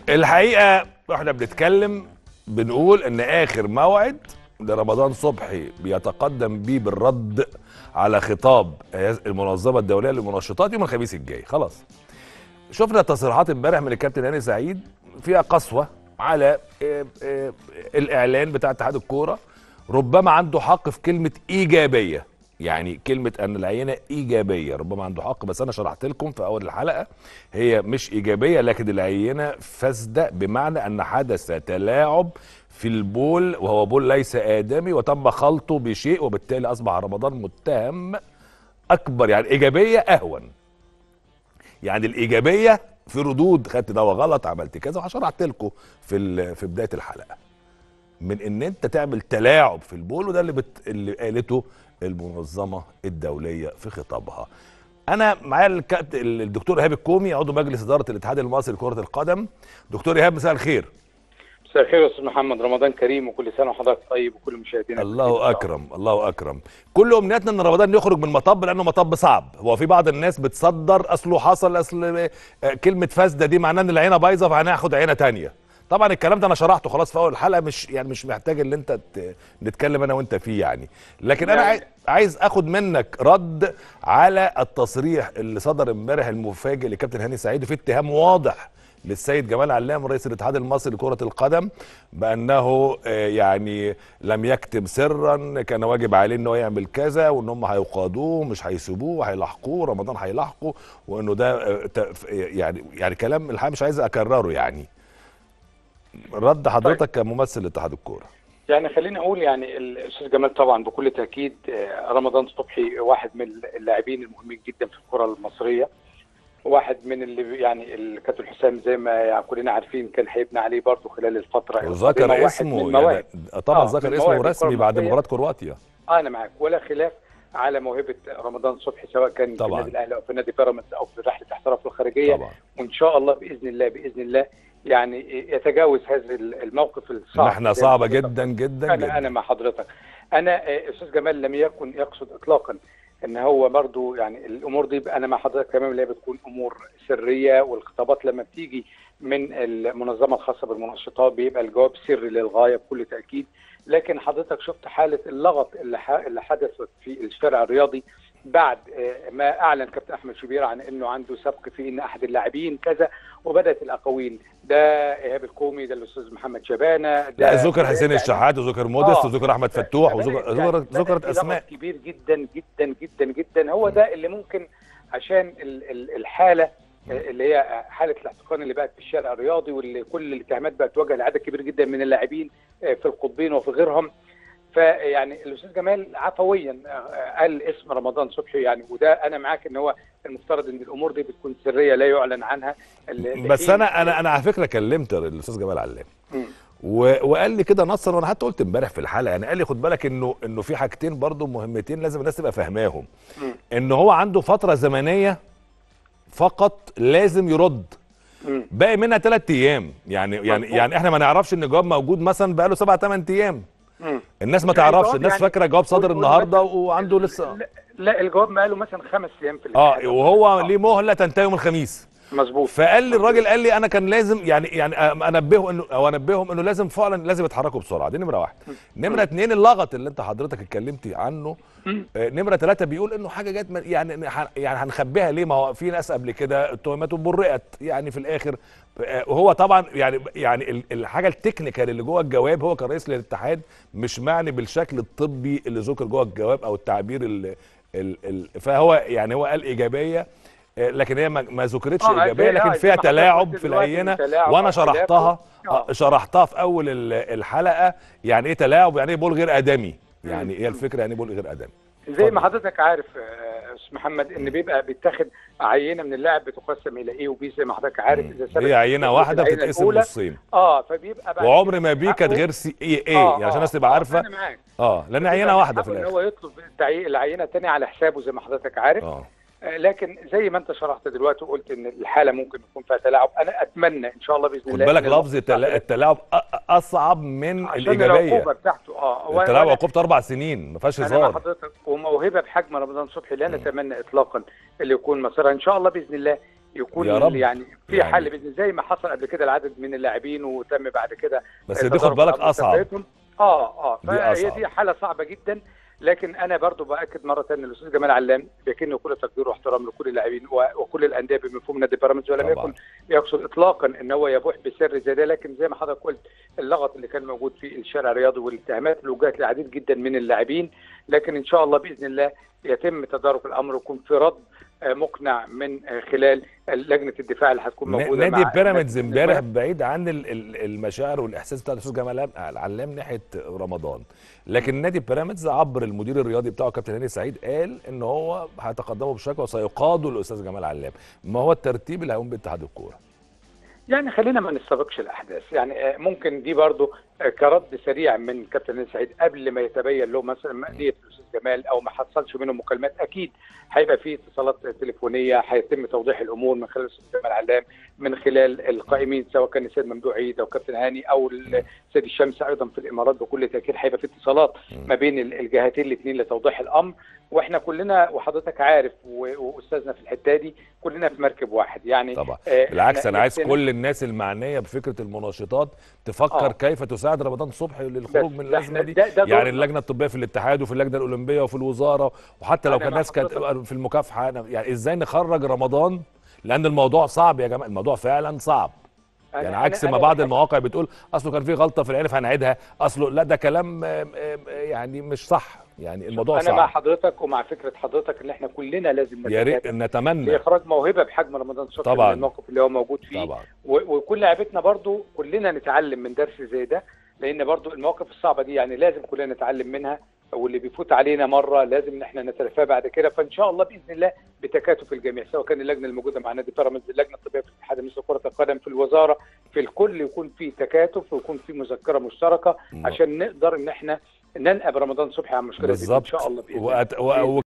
الحقيقه واحنا بنتكلم بنقول ان اخر موعد لرمضان صبحي بيتقدم بيه بالرد على خطاب المنظمه الدوليه للمنشطات يوم الخميس الجاي خلاص شفنا تصريحات امبارح من الكابتن هاني سعيد فيها قسوه على آه، آه، الاعلان بتاع اتحاد الكوره ربما عنده حق في كلمه ايجابيه يعني كلمه ان العينه ايجابيه ربما عنده حق بس انا شرحت لكم في اول الحلقه هي مش ايجابيه لكن العينه فاسده بمعنى ان حدث تلاعب في البول وهو بول ليس ادمي وتم خلطه بشيء وبالتالي اصبح رمضان متهم اكبر يعني ايجابيه اهون يعني الايجابيه في ردود خدت دواء غلط عملت كذا وشرحت لكم في ال- في بدايه الحلقه من ان انت تعمل تلاعب في البول وده اللي بت... اللي قالته المنظمه الدوليه في خطابها انا معايا الكابت... الدكتور ايهاب الكومي عضو مجلس اداره الاتحاد المصري لكره القدم دكتور ايهاب مساء الخير مساء الخير يا استاذ محمد رمضان كريم وكل سنه وحضرتك طيب وكل مشاهدينا الله اكرم الله اكرم كل امنياتنا ان رمضان يخرج من مطب لانه مطب صعب هو في بعض الناس بتصدر اصله حصل اصل آه، كلمه فاسده دي معناه ان العينه بايظه فهناخد عينه تانية طبعا الكلام ده انا شرحته خلاص في اول الحلقه مش يعني مش محتاج ان انت ت- نتكلم انا وانت فيه يعني لكن انا يعني- عاي- عايز اخد منك رد على التصريح اللي صدر امبارح المفاجئ لكابتن هاني سعيد وفي اتهام واضح للسيد جمال علام رئيس الاتحاد المصري لكرة القدم بأنه آه، يعني لم يكتب سرا كان واجب عليه انه يعمل كذا وان هم هيقادوه مش هيسيبوه وهيلاحقوه رمضان هيلاحقه وانه ده آه، ت- يعني يعني كلام الحقيقة مش عايز اكرره يعني رد حضرتك كممثل لاتحاد الكورة يعني خليني اقول يعني الاستاذ جمال طبعا بكل تاكيد آه، رمضان صبحي واحد من اللاعبين المهمين جدا في الكره المصريه واحد من اللي يعني الكابتن حسام زي ما يعني كلنا عارفين كان هيبني عليه برضه خلال الفتره القادمة. وذكر واحد من اسمه المواهب. يعني طبعا آه، ذكر من اسمه مواهب الكرة رسمي بعد المصرية. مباراة كرواتيا آه، انا معاك ولا خلاف على موهبه رمضان صبحي سواء كان طبعاً. في النادي الاهلي او في نادي بيراميدز او في رحله احتراف الخارجيه طبعا وان شاء الله باذن الله باذن الله يعني يتجاوز هذا الموقف الصعب احنا زي ما صعبة حضرتك جدا جدا انا انا جدا مع حضرتك انا آه، استاذ جمال لم يكن يقصد اطلاقا ان هو برضو يعني الامور دي انا مع حضرتك تمام اللي هي بتكون امور سريه والخطابات لما بتيجي من المنظمه الخاصه بالمنشطات بيبقى الجواب سري للغايه بكل تاكيد لكن حضرتك شفت حاله اللغط اللي ح- اللي حدثت في الشارع الرياضي بعد آه، ما اعلن كابتن احمد شبير عن انه عنده سبق في ان احد اللاعبين كذا وبدات الاقاويل ده ايهاب الكومي ده الاستاذ محمد شبانه ده لا ذكر حسين يعني الشحات وذكر مودست آه. وذكر احمد فتوح وذكر يعني ذكرت بدأت ذكرت في اسماء لغط كبير جدا جدا جدا جدا هو ده اللي ممكن عشان ال- ال- الحاله اللي هي حاله الاحتقان اللي بقت في الشارع الرياضي واللي كل الاتهامات بقت توجه لعدد كبير جدا من اللاعبين في القطبين وفي غيرهم فيعني الاستاذ جمال عفويا قال اسم رمضان صبحي يعني وده انا معاك ان هو المفترض ان الامور دي بتكون سريه لا يعلن عنها ال- بس الحين- انا انا انا على فكره كلمت الاستاذ جمال علام مم. و- وقال لي كده نصا وانا حتى قلت امبارح في الحلقه يعني قال لي خد بالك انه انه في حاجتين برضو مهمتين لازم الناس تبقى فاهماهم مم. ان هو عنده فتره زمنيه فقط لازم يرد مم. باقي منها ثلاث ايام يعني يعني مظبوط. يعني احنا ما نعرفش ان الجواب موجود مثلا بقاله سبع ثمان ايام مم. الناس ما لا، تعرفش الجواب الناس يعني- فاكره الجواب صادر قول- قول النهارده مثلاً- وعنده لسه لا, لا الجواب ما له مثلا خمس ايام في اه الاتحاد. وهو آه، ليه مهله تنتهي يوم الخميس مظبوط فقال لي الراجل قال لي انا كان لازم يعني يعني انبهه انه او انبههم انه لازم فعلا لازم يتحركوا بسرعه دي نمره واحد نمره اتنين اللغط اللي انت حضرتك اتكلمتي عنه آه، نمره ثلاثه بيقول انه حاجه جت من- يعني ح- يعني هنخبيها ليه ما هو في ناس قبل كده اتهمته برئت يعني في الاخر آه، وهو طبعا يعني يعني ال- الحاجه التكنيكال اللي جوه الجواب هو كرئيس للاتحاد مش معني بالشكل الطبي اللي ذكر جوه الجواب او التعبير ال ال ال فهو يعني هو قال ايجابيه آه، لكن هي ما ما ذكرتش آه، ايجابيه زي- لكن آه، فيها زي ما حضرتك تلاعب قلت في دلوقتي العينه تلاعب وانا أو شرحتها خلافه. آه، شرحتها في اول ال- الحلقه يعني ايه تلاعب يعني ايه بول غير ادمي يعني ايه الفكره يعني ايه بول غير ادمي زي ما حضرتك عارف آه، استاذ محمد ان بيبقى بيتاخد عينه من اللاعب بتقسم الى ايه وبي زي ما حضرتك عارف اذا ثبت هي عينه واحده العينة بتتقسم الأولى، نصين اه فبيبقى بعد وعمر كده ما بي كانت حقه- غير سي ايه ايه آه، يعني عشان آه، الناس تبقى آه، عارفه انا معاك اه لان بيبقى عينه من واحده في حقه ان الاخر هو يطلب التعي- العينه الثانيه على حسابه زي ما حضرتك عارف اه آه، لكن زي ما انت شرحت دلوقتي وقلت ان الحاله ممكن يكون فيها تلاعب انا اتمنى ان شاء الله باذن خد الله بالك إن لفظ الموضوع التلا- التلاعب أ- اصعب من عشان الايجابيه العقوبه بتاعته اه وأنا- التلاعب وأنا- عقوبته اربع سنين ما فيهاش انا مع هزار حضرتك وموهبه بحجم رمضان صبحي لا نتمنى اطلاقا اللي يكون مسارها ان شاء الله باذن الله يكون يا رب. يعني في يعني- حل باذن زي ما حصل قبل كده العدد من اللاعبين وتم بعد كده بس دي خد تدارك بالك الأمر اصعب وتفريطهم. اه اه دي فهي أصعب. دي حاله صعبه جدا لكن انا برضو باكد مره ثانيه الاستاذ جمال علام بيكن كل تقدير واحترام لكل اللاعبين و- وكل الانديه بمفهوم نادي بيراميدز ولم طبعاً. يكن يقصد اطلاقا ان هو يبوح بسر زي ده لكن زي ما حضرتك قلت اللغط اللي كان موجود في الشارع الرياضي والاتهامات اللي وجهت لعديد جدا من اللاعبين لكن ان شاء الله باذن الله يتم تدارك الامر ويكون في رد آه، مقنع من آه، خلال لجنه الدفاع اللي هتكون موجوده نادي مع بيراميدز نادي امبارح الزمالك. بعيد عن ال- ال- المشاعر والاحساس بتاع الاستاذ جمال علام- علام ناحيه رمضان لكن نادي بيراميدز عبر المدير الرياضي بتاعه كابتن هاني سعيد قال ان هو هيتقدموا بشكوى وسيقاضوا الاستاذ جمال علام ما هو الترتيب اللي هيقوم بيه اتحاد الكوره يعني خلينا ما نستبقش الاحداث يعني آه، ممكن دي برضو آه، كرد سريع من كابتن هاني سعيد قبل ما يتبين له مثلا مأدية الاستاذ جمال او ما حصلش منه مكالمات اكيد هيبقى في اتصالات تليفونيه هيتم توضيح الامور من خلال الاستاذ جمال علام من خلال القائمين سواء كان السيد ممدوح عيد او كابتن هاني او السيد الشمس ايضا في الامارات بكل تاكيد هيبقى في اتصالات ما بين ال- الجهتين الاثنين لتوضيح الامر واحنا كلنا وحضرتك عارف و- واستاذنا في الحته دي كلنا في مركب واحد يعني طبعا آه، بالعكس إحنا انا عايز نفسنا- كل الناس المعنيه بفكره المناشطات تفكر آه. كيف تساعد رمضان صبحي للخروج بس من ده الازمه إحنا- دي ده- ده يعني دورنا. اللجنه الطبيه في الاتحاد وفي اللجنه الاولمبيه وفي الوزاره وحتى لو أنا كان مع ناس كانت حضرتك. في المكافحه أنا- يعني ازاي نخرج رمضان لان الموضوع صعب يا جماعه الموضوع فعلا صعب أنا- يعني أنا- عكس أنا ما بعض بحب- المواقع بتقول اصله كان في غلطه في العنف هنعيدها اصله لا ده كلام آم، آم، يعني مش صح يعني الموضوع انا مع صعب حضرتك ومع فكره حضرتك ان احنا كلنا لازم يا ريت نتكاتف نتمنى لاخراج موهبه بحجم رمضان صبحي طبعاً. من الموقف اللي هو موجود فيه طبعا و- وكل لعبتنا برضو كلنا نتعلم من درس زي ده لان برضو المواقف الصعبه دي يعني لازم كلنا نتعلم منها واللي بيفوت علينا مره لازم ان احنا نتلافاه بعد كده فان شاء الله باذن الله بتكاتف الجميع سواء كان اللجنه الموجوده مع نادي بيراميدز اللجنه الطبيه في الاتحاد مثل كره القدم في الوزاره في الكل يكون في تكاتف ويكون في مذكره مشتركه م- عشان نقدر ان احنا ننقب رمضان صبحي عن المشكله دي ان بالظبط شاء الله باذن الله وأت... و...